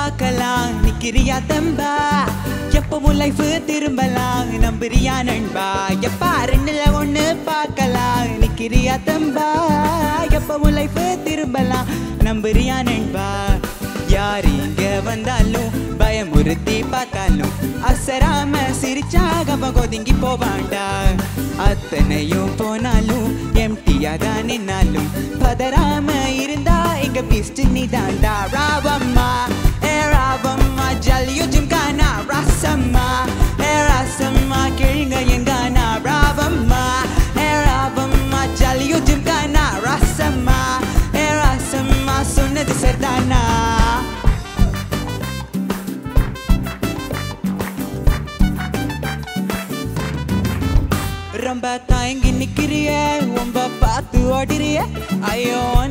பார்க்கலாம் நிக்கிறியா தம்பா எப்பவும் லைஃப் திரும்பலாம் நம்புறியா நண்பா எப்பா ரெண்டுல ஒண்ணு பார்க்கலாம் நிக்கிறியா தம்பா எப்பவும் லைஃப் திரும்பலாம் நம்புறியா நண்பா யார் இங்க வந்தாலும் பயமுறுத்தி பார்த்தாலும் அசராம சிரிச்சாக ஒதுங்கி போவாண்டா அத்தனையும் போனாலும் எம்டியா தான் நின்னாலும் பதறாம இருந்தா எங்க பீஸ்ட் நீ தாண்டா ராவம்மா ஏ ராவம்மா ஜல்லியோ ஜிம்கானா ரசம்மா ஏ ரசம்மா கேளுங்க எங்கானா ராவம்மா ஏ ராவம்மா ஜல்லியோ ஜிம்கானா ரசம்மா ஏ ரசம்மா சொன்னது சரிதானா ரொம்ப தயங்கி நிக்கிறிய ரொம்ப பார்த்து ஓடிறிய ஐயோ